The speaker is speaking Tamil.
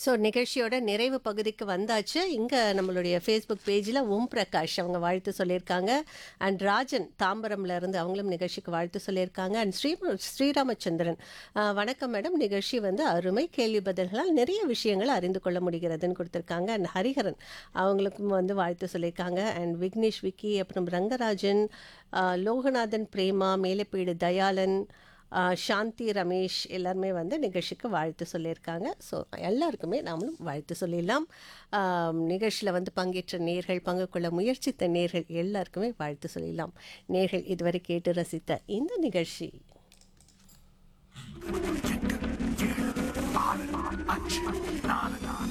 ஸோ நிகழ்ச்சியோட நிறைவு பகுதிக்கு வந்தாச்சு இங்கே நம்மளுடைய ஃபேஸ்புக் பேஜில் ஓம் பிரகாஷ் அவங்க வாழ்த்து சொல்லியிருக்காங்க அண்ட் ராஜன் தாம்பரம்ல இருந்து அவங்களும் நிகழ்ச்சிக்கு வாழ்த்து சொல்லியிருக்காங்க அண்ட் ஸ்ரீ ஸ்ரீராமச்சந்திரன் ஆஹ், வணக்கம் மேடம் நிகழ்ச்சி வந்து அருமை கேள்வி பதில்களால் நிறைய விஷயங்களை அறிந்து கொள்ள முடிகிறதுன்னு கொடுத்துருக்காங்க அண்ட் ஹரிஹரன் அவங்களுக்கும் வந்து வாழ்த்து சொல்லியிருக்காங்க அண்ட் விக்னேஷ் விக்கி அப்புறம் ரங்கராஜன் ஆஹ், லோகநாதன் பிரேமா மேலப்பீடு தயாளன் ஆஹ் சாந்தி ரமேஷ் எல்லாருமே வந்து நிகழ்ச்சிக்கு வாழ்த்து சொல்லியிருக்காங்க ஸோ எல்லாருக்குமே நாமளும் வாழ்த்து சொல்லிடலாம் நிகழ்ச்சியில் வந்து பங்கேற்ற நேர்கள் பங்கு கொள்ள முயற்சித்த நேர்கள் எல்லாருக்குமே வாழ்த்து சொல்லிடலாம் நேர்கள் இதுவரை கேட்டு ரசித்த இந்த நிகழ்ச்சி அஞ்சு நாலு